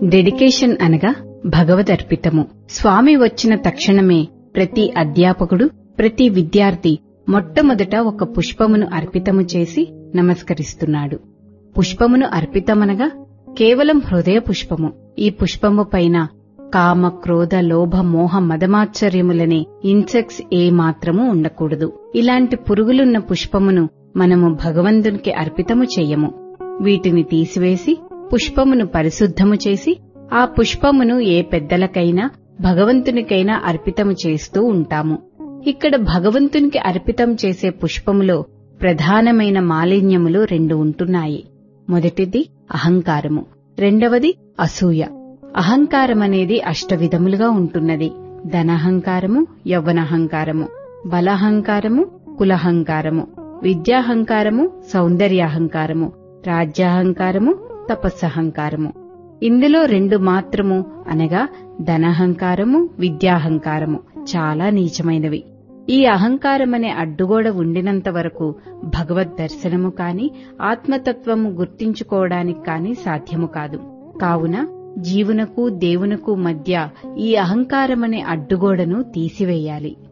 dedication అనగా భగవదర్పితము స్వామి వచ్చిన తక్షణమే ప్రతి అధ్యాపకుడు ప్రతి విద్యార్థి మొట్టమొదట ఒక పుష్పమును అర్పితము చేసి నమస్కరిస్తున్నాడు పుష్పమును అర్పితమనగా కేవలం హృదయ పుష్పము ఈ పుష్పము పైన కామ క్రోధ లోభ మోహ మదమాశ్చర్యములనే ఇన్సెక్ట్స్ ఏ మాత్రము ఉండకూడదు ఇలాంటి పురుగులున్న పుష్పమును మనము భగవంతునికి అర్పితము చెయ్యము వీటిని తీసివేసి పుష్పమును పరిశుద్ధము చేసి ఆ పుష్పమును ఏ పెద్దలకైనా భగవంతునికైనా అర్పితము చేస్తూ ఉంటాము ఇక్కడ భగవంతునికి అర్పితం చేసే పుష్పములో ప్రధానమైన మాలిన్యములు రెండు ఉంటున్నాయి మొదటిది అహంకారము రెండవది అసూయ అహంకారమనేది అష్టవిధములుగా ఉంటున్నది ధనహంకారము యవ్వనహంకారము బలహంకారము కులహంకారము విద్యాహంకారము సౌందర్యాహంకారము రాజ్యాహంకారము తపస్సహంకారము ఇందులో రెండు మాత్రము అనగా ధనహంకారము విద్యాహంకారము చాలా నీచమైనవి ఈ అహంకారమనే అడ్డుగోడ ఉండినంత వరకు భగవద్ దర్శనము కాని ఆత్మతత్వము గుర్తించుకోవడానికి కాని సాధ్యము కాదు కావున జీవునకు దేవునకు మధ్య ఈ అహంకారమనే అడ్డుగోడను తీసివేయాలి